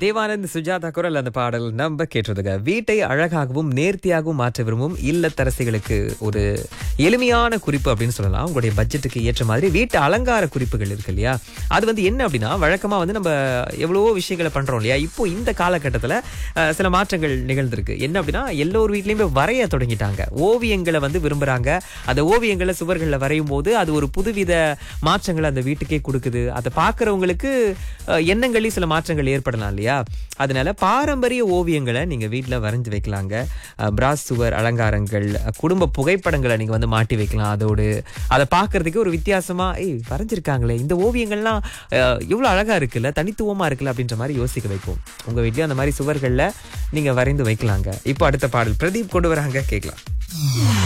தேவானந்த் சுஜாதா குரல் அந்த பாடல் நம்ம கேட்டதுங்க வீட்டை அழகாகவும் நேர்த்தியாகவும் மாற்ற விரும்பும் இல்லத்தரசிகளுக்கு ஒரு எளிமையான குறிப்பு அப்படின்னு சொல்லலாம் உங்களுடைய பட்ஜெட்டுக்கு ஏற்ற மாதிரி வீட்டு அலங்கார குறிப்புகள் இருக்கு இல்லையா அது வந்து என்ன அப்படின்னா வழக்கமா வந்து நம்ம எவ்வளவோ விஷயங்களை பண்றோம் இல்லையா இப்போ இந்த காலகட்டத்தில் சில மாற்றங்கள் நிகழ்ந்திருக்கு என்ன அப்படின்னா எல்லோர் வீட்லயுமே வரைய தொடங்கிட்டாங்க ஓவியங்களை வந்து விரும்புறாங்க அந்த ஓவியங்களை சுவர்களில் வரையும் போது அது ஒரு புதுவித மாற்றங்களை அந்த வீட்டுக்கே கொடுக்குது அதை பார்க்குறவங்களுக்கு எண்ணங்களில் சில மாற்றங்கள் ஏற்படலாம் இல்லையா அதனால பாரம்பரிய ஓவியங்களை நீங்க வீட்டில் வரைஞ்சு வைக்கலாங்க அஹ், பிராஸ் சுவர் அலங்காரங்கள் அஹ், குடும்ப புகைப்படங்களை நீங்க வந்து மாட்டி வைக்கலாம் அதோடு அதை பார்க்கறதுக்கு ஒரு வித்தியாசமா ஏய் வரைஞ்சிருக்காங்களே இந்த ஓவியங்கள்லாம் அஹ், இவ்வளவு அழகா இருக்குல்ல தனித்துவமா இருக்குல்ல அப்படின்ற மாதிரி யோசிக்க வைக்கும் உங்க வீட்லயும் அந்த மாதிரி சுவர்கள்ல நீங்க வரைந்து வைக்கலாங்க இப்போ அடுத்த பாடல் பிரதீப் கொண்டு வராங்க கேட்கலாம்